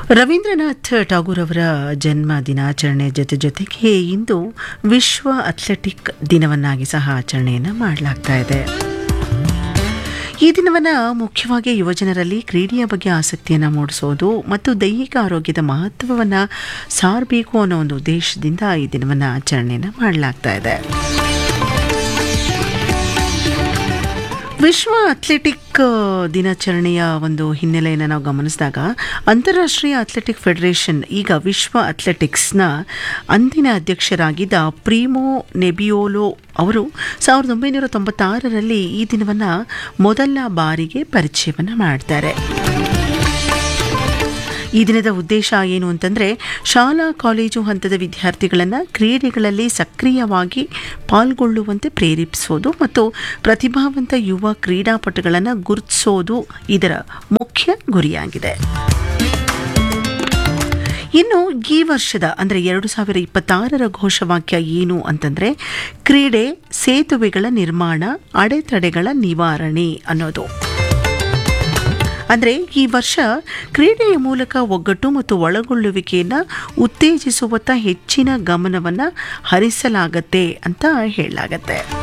ರವೀಂದ್ರನಾಥ್ ಠಾಗೂರ್ ಅವರ ಜನ್ಮ ದಿನಾಚರಣೆ ಜೊತೆ ಜೊತೆಗೆ ಇಂದು ವಿಶ್ವ ಅಥ್ಲೆಟಿಕ್ ದಿನವನ್ನಾಗಿ ಸಹ ಆಚರಣೆಯನ್ನು ಮಾಡಲಾಗ್ತಾ ಇದೆ ಈ ದಿನವನ್ನು ಮುಖ್ಯವಾಗಿ ಯುವಜನರಲ್ಲಿ ಕ್ರೀಡೆಯ ಬಗ್ಗೆ ಆಸಕ್ತಿಯನ್ನು ಮೂಡಿಸೋದು ಮತ್ತು ದೈಹಿಕ ಆರೋಗ್ಯದ ಮಹತ್ವವನ್ನು ಸಾರಬೇಕು ಅನ್ನೋ ಒಂದು ಉದ್ದೇಶದಿಂದ ಈ ದಿನವನ್ನು ಆಚರಣೆಯನ್ನು ಮಾಡಲಾಗ್ತಾ ಇದೆ ವಿಶ್ವ ಅಥ್ಲೆಟಿಕ್ ದಿನಾಚರಣೆಯ ಒಂದು ಹಿನ್ನೆಲೆಯನ್ನು ನಾವು ಗಮನಿಸಿದಾಗ ಅಂತಾರಾಷ್ಟ್ರೀಯ ಅಥ್ಲೆಟಿಕ್ ಫೆಡರೇಷನ್ ಈಗ ವಿಶ್ವ ಅಥ್ಲೆಟಿಕ್ಸ್ನ ಅಂದಿನ ಅಧ್ಯಕ್ಷರಾಗಿದ್ದ ಪ್ರೀಮೋ ನೆಬಿಯೋಲೋ ಅವರು ಸಾವಿರದ ಒಂಬೈನೂರ ತೊಂಬತ್ತಾರರಲ್ಲಿ ಈ ದಿನವನ್ನು ಮೊದಲ ಬಾರಿಗೆ ಪರಿಚಯವನ್ನು ಮಾಡ್ತಾರೆ ಈ ದಿನದ ಉದ್ದೇಶ ಏನು ಅಂತಂದರೆ ಶಾಲಾ ಕಾಲೇಜು ಹಂತದ ವಿದ್ಯಾರ್ಥಿಗಳನ್ನು ಕ್ರೀಡೆಗಳಲ್ಲಿ ಸಕ್ರಿಯವಾಗಿ ಪಾಲ್ಗೊಳ್ಳುವಂತೆ ಪ್ರೇರೇಪಿಸೋದು ಮತ್ತು ಪ್ರತಿಭಾವಂತ ಯುವ ಕ್ರೀಡಾಪಟುಗಳನ್ನು ಗುರುತಿಸೋದು ಇದರ ಮುಖ್ಯ ಗುರಿಯಾಗಿದೆ ಇನ್ನು ಈ ವರ್ಷದ ಅಂದರೆ ಎರಡು ಸಾವಿರ ಇಪ್ಪತ್ತಾರರ ಘೋಷವಾಕ್ಯ ಏನು ಅಂತಂದರೆ ಕ್ರೀಡೆ ಸೇತುವೆಗಳ ನಿರ್ಮಾಣ ಅಡೆತಡೆಗಳ ನಿವಾರಣೆ ಅನ್ನೋದು ಅಂದರೆ ಈ ವರ್ಷ ಕ್ರೀಡೆಯ ಮೂಲಕ ಒಗ್ಗಟ್ಟು ಮತ್ತು ಒಳಗೊಳ್ಳುವಿಕೆಯನ್ನು ಉತ್ತೇಜಿಸುವತ್ತ ಹೆಚ್ಚಿನ ಗಮನವನ್ನು ಹರಿಸಲಾಗತ್ತೆ ಅಂತ ಹೇಳಲಾಗತ್ತೆ